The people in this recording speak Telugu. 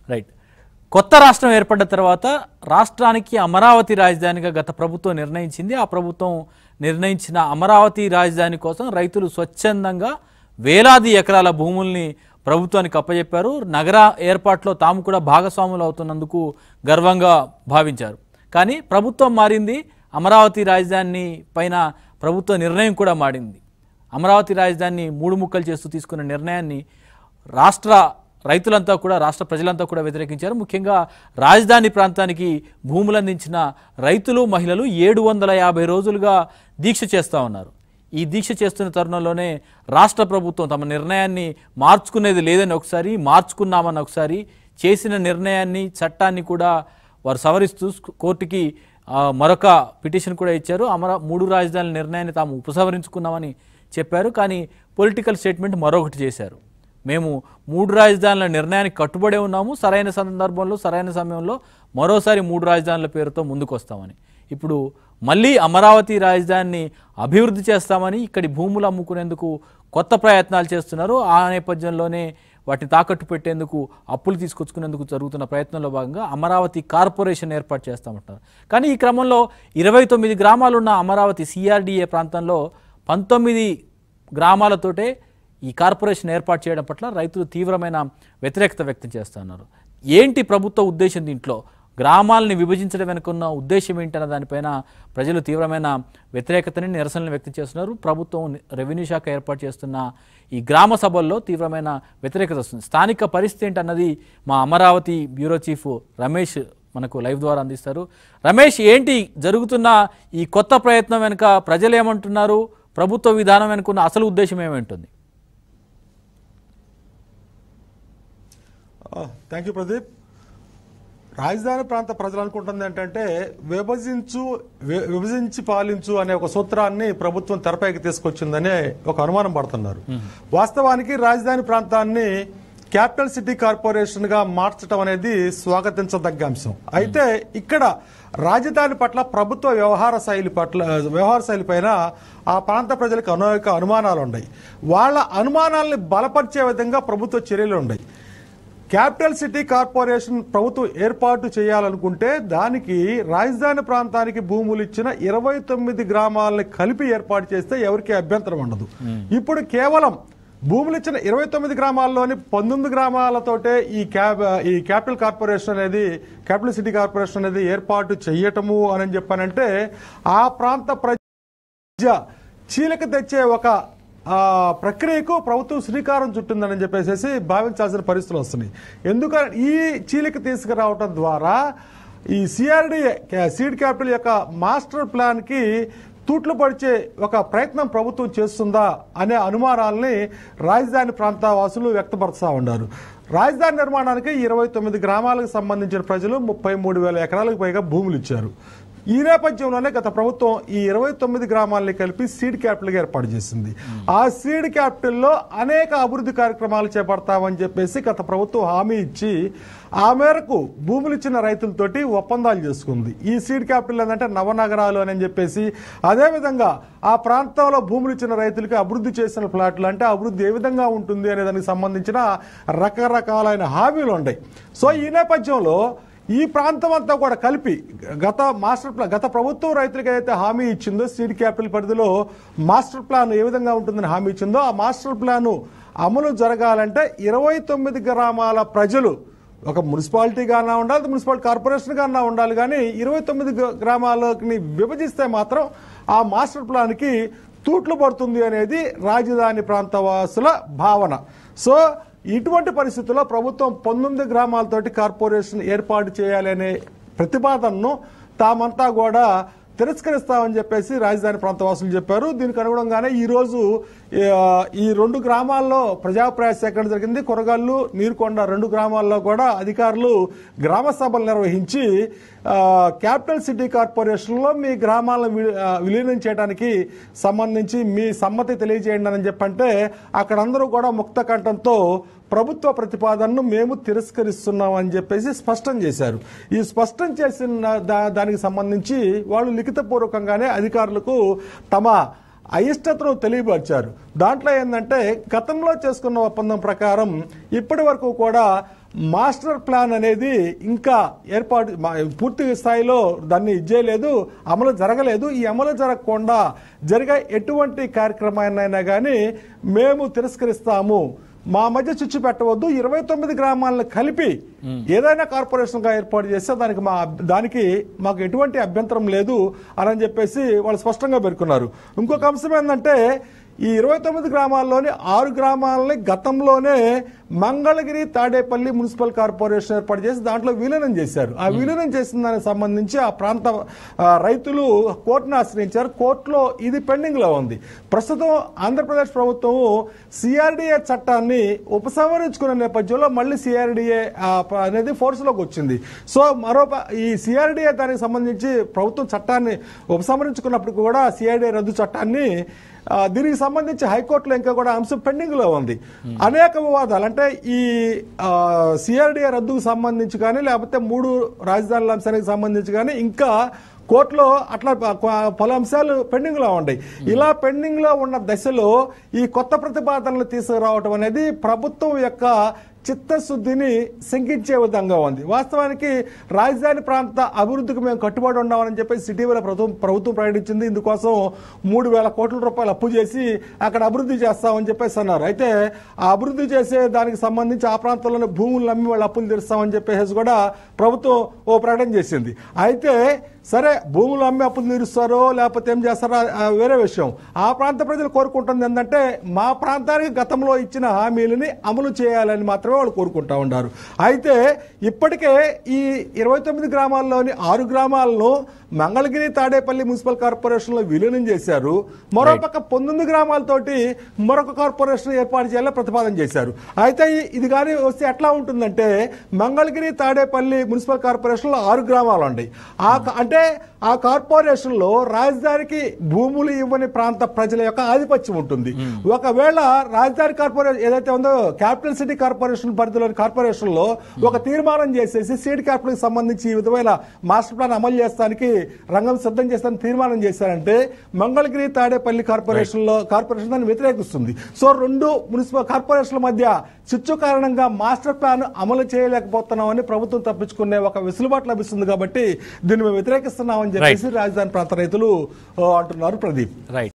రైట్ కొత్త రాష్ట్రం ఏర్పడ్డ తర్వాత రాష్ట్రానికి అమరావతి రాజధానిగా గత ప్రభుత్వం నిర్ణయించింది ఆ ప్రభుత్వం నిర్ణయించిన అమరావతి రాజధాని కోసం రైతులు స్వచ్ఛందంగా వేలాది ఎకరాల భూముల్ని ప్రభుత్వానికి అప్పజెప్పారు నగర ఏర్పాట్లో తాము కూడా భాగస్వాములు అవుతున్నందుకు గర్వంగా భావించారు కానీ ప్రభుత్వం మారింది అమరావతి రాజధాని పైన ప్రభుత్వ నిర్ణయం కూడా మారింది అమరావతి రాజధానిని మూడు ముక్కలు చేస్తూ తీసుకున్న నిర్ణయాన్ని రాష్ట్ర రైతులంతా కూడా రాష్ట్ర ప్రజలంతా కూడా వ్యతిరేకించారు ముఖ్యంగా రాజధాని ప్రాంతానికి భూములు అందించిన రైతులు మహిళలు ఏడు వందల యాభై రోజులుగా దీక్ష చేస్తూ ఉన్నారు ఈ దీక్ష చేస్తున్న తరుణంలోనే రాష్ట్ర ప్రభుత్వం తమ నిర్ణయాన్ని మార్చుకునేది లేదని ఒకసారి మార్చుకున్నామని ఒకసారి చేసిన నిర్ణయాన్ని చట్టాన్ని కూడా వారు సవరిస్తూ కోర్టుకి ఆ, మరొక పిటిషన్ కూడా ఇచ్చారు అమర మూడు రాజధానుల నిర్ణయాన్ని తాము ఉపసంహరించుకున్నామని చెప్పారు కానీ పొలిటికల్ స్టేట్మెంట్ మరొకటి చేశారు మేము మూడు రాజధానుల నిర్ణయానికి కట్టుబడే ఉన్నాము సరైన సందర్భంలో సరైన సమయంలో మరోసారి మూడు రాజధానుల పేరుతో ముందుకు వస్తామని ఇప్పుడు మళ్ళీ అమరావతి రాజధానిని అభివృద్ధి చేస్తామని ఇక్కడి భూములు అమ్ముకునేందుకు కొత్త ప్రయత్నాలు చేస్తున్నారు ఆ నేపథ్యంలోనే వాటిని తాకట్టు పెట్టేందుకు అప్పులు తీసుకొచ్చుకునేందుకు జరుగుతున్న ప్రయత్నంలో భాగంగా అమరావతి కార్పొరేషన్ ఏర్పాటు చేస్తామంటారు కానీ ఈ క్రమంలో ఇరవై తొమ్మిది గ్రామాలున్న అమరావతి సిఆర్డిఏ ప్రాంతంలో పంతొమ్మిది గ్రామాలతోటే ఈ కార్పొరేషన్ ఏర్పాటు చేయడం పట్ల రైతులు తీవ్రమైన వ్యతిరేకత వ్యక్తం చేస్తున్నారు ఏంటి ప్రభుత్వ ఉద్దేశం దీంట్లో గ్రామాలని విభజించడం వెనుకున్న ఉద్దేశం ఏంటన్న దానిపైన ప్రజలు తీవ్రమైన వ్యతిరేకతని నిరసనలు వ్యక్తం చేస్తున్నారు ప్రభుత్వం రెవెన్యూ శాఖ ఏర్పాటు చేస్తున్న ఈ గ్రామ సభల్లో తీవ్రమైన వ్యతిరేకత వస్తుంది స్థానిక పరిస్థితి ఏంటన్నది మా అమరావతి బ్యూరో చీఫ్ రమేష్ మనకు లైవ్ ద్వారా అందిస్తారు రమేష్ ఏంటి జరుగుతున్న ఈ కొత్త ప్రయత్నం వెనుక ప్రజలు ఏమంటున్నారు ప్రభుత్వ విధానం వెనుకున్న అసలు ఉద్దేశం ఏమంటుంది థ్యాంక్ యూ ప్రదీప్ రాజధాని ప్రాంత ప్రజలు అనుకుంటుంది ఏంటంటే విభజించు వి- విభజించి పాలించు అనే ఒక సూత్రాన్ని ప్రభుత్వం తెరపైకి తీసుకొచ్చిందనే ఒక అనుమానం పడుతున్నారు వాస్తవానికి రాజధాని ప్రాంతాన్ని క్యాపిటల్ సిటీ కార్పొరేషన్ గా మార్చడం అనేది స్వాగతించదగ్గ అంశం అయితే ఇక్కడ రాజధాని పట్ల ప్రభుత్వ వ్యవహార శైలి పట్ల వ్యవహార శైలి పైన ఆ ప్రాంత ప్రజలకు అనేక అనుమానాలు ఉన్నాయి వాళ్ళ అనుమానాల్ని బలపరిచే విధంగా ప్రభుత్వ చర్యలు ఉన్నాయి క్యాపిటల్ సిటీ కార్పొరేషన్ ప్రభుత్వం ఏర్పాటు చేయాలనుకుంటే దానికి రాజధాని ప్రాంతానికి భూములు ఇచ్చిన ఇరవై తొమ్మిది గ్రామాలని కలిపి ఏర్పాటు చేస్తే ఎవరికి అభ్యంతరం ఉండదు ఇప్పుడు కేవలం భూములు ఇచ్చిన ఇరవై తొమ్మిది గ్రామాల్లోని పంతొమ్మిది గ్రామాలతోటే ఈ క్యాబ్ ఈ క్యాపిటల్ కార్పొరేషన్ అనేది క్యాపిటల్ సిటీ కార్పొరేషన్ అనేది ఏర్పాటు చేయటము అని చెప్పానంటే ఆ ప్రాంత ప్రజ చీలిక తెచ్చే ఒక ఆ, ప్రక్రియకు ప్రభుత్వం శ్రీకారం చుట్టిందని చెప్పేసి భావించాల్సిన పరిస్థితులు వస్తున్నాయి ఎందుకంటే ఈ చీలిక తీసుకురావటం ద్వారా ఈ సిఆర్డి సీడ్ క్యాపిటల్ యొక్క మాస్టర్ ప్లాన్ కి తూట్లు పడిచే ఒక ప్రయత్నం ప్రభుత్వం చేస్తుందా అనే అనుమానాల్ని రాజధాని ప్రాంత వాసులు వ్యక్తపరుస్తూ ఉన్నారు రాజధాని నిర్మాణానికి ఇరవై తొమ్మిది గ్రామాలకు సంబంధించిన ప్రజలు ముప్పై మూడు వేల ఎకరాలకు పైగా భూములు ఇచ్చారు ఈ నేపథ్యంలోనే గత ప్రభుత్వం ఈ ఇరవై తొమ్మిది గ్రామాలని కలిపి సీడ్ క్యాపిటల్ గా ఏర్పాటు చేసింది ఆ సీడ్ క్యాపిటల్లో అనేక అభివృద్ధి కార్యక్రమాలు చేపడతామని చెప్పేసి గత ప్రభుత్వం హామీ ఇచ్చి ఆ మేరకు భూములు ఇచ్చిన రైతులతోటి ఒప్పందాలు చేసుకుంది ఈ సీడ్ క్యాపిటల్ ఏంటంటే నవనగరాలు అని చెప్పేసి అదేవిధంగా ఆ ప్రాంతంలో భూములు ఇచ్చిన రైతులకి అభివృద్ధి చేసిన ప్లాట్లు అంటే అభివృద్ధి ఏ విధంగా ఉంటుంది అనే దానికి సంబంధించిన రకరకాలైన హామీలు ఉన్నాయి సో ఈ నేపథ్యంలో ఈ ప్రాంతం అంతా కూడా కలిపి గత మాస్టర్ ప్లాన్ గత ప్రభుత్వం రైతులకు అయితే హామీ ఇచ్చిందో సీడ్ క్యాపిటల్ పరిధిలో మాస్టర్ ప్లాన్ ఏ విధంగా ఉంటుందని హామీ ఇచ్చిందో ఆ మాస్టర్ ప్లాన్ అమలు జరగాలంటే ఇరవై తొమ్మిది గ్రామాల ప్రజలు ఒక మున్సిపాలిటీగా అన్నా ఉండాలి మున్సిపల్ కార్పొరేషన్గా అన్నా ఉండాలి కానీ ఇరవై తొమ్మిది గ్రామాలని విభజిస్తే మాత్రం ఆ మాస్టర్ ప్లాన్కి తూట్లు పడుతుంది అనేది రాజధాని ప్రాంత వాసుల భావన సో ఇటువంటి పరిస్థితుల్లో ప్రభుత్వం పంతొమ్మిది గ్రామాలతోటి కార్పొరేషన్ ఏర్పాటు చేయాలనే ప్రతిపాదనను తామంతా కూడా తిరస్కరిస్తామని చెప్పేసి రాజధాని ప్రాంత వాసులు చెప్పారు దీనికి అనుగుణంగానే ఈ రోజు ఆ, ఈ రెండు గ్రామాల్లో ప్రజాప్రాయ సేకరణ జరిగింది కొరగాళ్ళు నీరుకొండ రెండు గ్రామాల్లో కూడా అధికారులు గ్రామ సభలు నిర్వహించి ఆ, క్యాపిటల్ సిటీ కార్పొరేషన్లో మీ గ్రామాలను వి- ఆ, విలీనం చేయడానికి సంబంధించి మీ సమ్మతి తెలియజేయండి అని చెప్పంటే అక్కడ అందరూ కూడా ముక్త కంఠంతో ప్రభుత్వ ప్రతిపాదనను మేము తిరస్కరిస్తున్నాం అని చెప్పేసి స్పష్టం చేశారు ఈ స్పష్టం చేసిన దా- దానికి సంబంధించి వాళ్ళు లిఖితపూర్వకంగానే అధికారులకు తమ అయిష్టతను తెలియపరిచారు దాంట్లో ఏంటంటే గతంలో చేసుకున్న ఒప్పందం ప్రకారం ఇప్పటి వరకు కూడా మాస్టర్ ప్లాన్ అనేది ఇంకా ఏర్పాటు మా- పూర్తి స్థాయిలో దాన్ని ఇచ్చేయలేదు అమలు జరగలేదు ఈ అమలు జరగకుండా జరిగే ఎటువంటి కార్యక్రమాన్నైనా కానీ మేము తిరస్కరిస్తాము మా మధ్య చిచ్చు పెట్టవద్దు ఇరవై తొమ్మిది గ్రామాలను కలిపి ఏదైనా కార్పొరేషన్ గా ఏర్పాటు చేస్తే దానికి మా దానికి మాకు ఎటువంటి అభ్యంతరం లేదు అని చెప్పేసి వాళ్ళు స్పష్టంగా పేర్కొన్నారు ఇంకొక అంశం ఏంటంటే ఈ ఇరవై తొమ్మిది గ్రామాల్లోని ఆరు గ్రామాలని గతంలోనే మంగళగిరి తాడేపల్లి మున్సిపల్ కార్పొరేషన్ ఏర్పాటు చేసి దాంట్లో విలీనం చేశారు ఆ విలీనం చేసిన దానికి సంబంధించి ఆ ప్రాంత ఆ, రైతులు కోర్టును ఆశ్రయించారు కోర్టులో ఇది పెండింగ్ లో ఉంది ప్రస్తుతం ఆంధ్రప్రదేశ్ ప్రభుత్వం సిఆర్డిఏ చట్టాన్ని ఉపసంహరించుకున్న నేపథ్యంలో మళ్ళీ సిఆర్డిఏ అనేది ఫోర్స్ లోకి వచ్చింది సో మరో ప- ఈ సిఆర్డిఏ దానికి సంబంధించి ప్రభుత్వం చట్టాన్ని ఉపసంహరించుకున్నప్పుడు కూడా సిఆర్డిఏ రద్దు చట్టాన్ని ఆ, దీనికి సంబంధించి హైకోర్టులో ఇంకా కూడా అంశం పెండింగ్ లో ఉంది అనేక వివాదాలు అంటే ఈ సిఆర్డిఏ రద్దుకు సంబంధించి కానీ లేకపోతే మూడు రాజధానుల అంశానికి సంబంధించి కానీ ఇంకా కోర్టులో అట్లా ప- పలు అంశాలు పెండింగ్ లో ఉన్నాయి ఇలా పెండింగ్ లో ఉన్న దశలో ఈ కొత్త ప్రతిపాదనలు తీసుకురావటం అనేది ప్రభుత్వం యొక్క చిత్తశుద్ధిని శంకించే విధంగా ఉంది వాస్తవానికి రాజధాని ప్రాంత అభివృద్ధికి మేము కట్టుబడి ఉన్నామని చెప్పేసి ఇటీవల ప్రభుత్వం ప్రభుత్వం ప్రకటించింది ఇందుకోసం మూడు వేల కోట్ల రూపాయలు అప్పు చేసి అక్కడ అభివృద్ధి చేస్తామని చెప్పేసి అన్నారు అయితే ఆ అభివృద్ధి చేసే దానికి సంబంధించి ఆ ప్రాంతంలోనే భూములు నమ్మి వాళ్ళు అప్పులు తీరుస్తామని చెప్పేసి కూడా ప్రభుత్వం ఓ ప్రకటన చేసింది అయితే సరే భూములు అమ్మి అప్పులు తీరుస్తారో లేకపోతే ఏం చేస్తారో ఆ వేరే విషయం ఆ ప్రాంత ప్రజలు కోరుకుంటుంది ఏంటంటే మా ప్రాంతానికి గతంలో ఇచ్చిన హామీలని అమలు చేయాలని మాత్రమే వాళ్ళు కోరుకుంటా ఉన్నారు అయితే ఇప్పటికే ఈ ఇరవై తొమ్మిది గ్రామాల్లోని ఆరు గ్రామాలను మంగళగిరి తాడేపల్లి మున్సిపల్ కార్పొరేషన్ లో విలీనం చేశారు మరోపక్క పంతొమ్మిది గ్రామాలతోటి మరొక కార్పొరేషన్ ఏర్పాటు చేయాలని ప్రతిపాదన చేశారు అయితే ఈ- ఇది కానీ వస్తే ఎట్లా ఉంటుందంటే మంగళగిరి తాడేపల్లి మున్సిపల్ కార్పొరేషన్ లో ఆరు గ్రామాలు ఉన్నాయి ఆ క- అంటే ఆ కార్పొరేషన్ లో రాజధానికి భూములు ఇవ్వని ప్రాంత ప్రజల యొక్క ఆధిపత్యం ఉంటుంది ఒకవేళ రాజధాని కార్పొరేషన్ ఏదైతే ఉందో క్యాపిటల్ సిటీ కార్పొరేషన్ పరిధిలోని కార్పొరేషన్ లో ఒక తీర్మానం చేసేసి సీడ్ క్యాపిటల్ కి సంబంధించి ఈ విధమైన మాస్టర్ ప్లాన్ అమలు చేస్తానికి రంగం సిద్ధం చేస్తానికి తీర్మానం చేశారంటే మంగళగిరి తాడేపల్లి కార్పొరేషన్ లో కార్పొరేషన్ దాన్ని వ్యతిరేకిస్తుంది సో రెండు మున్సిపల్ కార్పొరేషన్ల మధ్య చిచ్చు కారణంగా మాస్టర్ ప్లాన్ అమలు చేయలేకపోతున్నామని ప్రభుత్వం తప్పించుకునే ఒక వెసులుబాటు లభిస్తుంది కాబట్టి దీన్ని మేము వ్యతిరేకిస్తున్నామని చెప్పేసి రాజధాని ప్రాంత రైతులు ఆ, అంటున్నారు ప్రదీప్ రైట్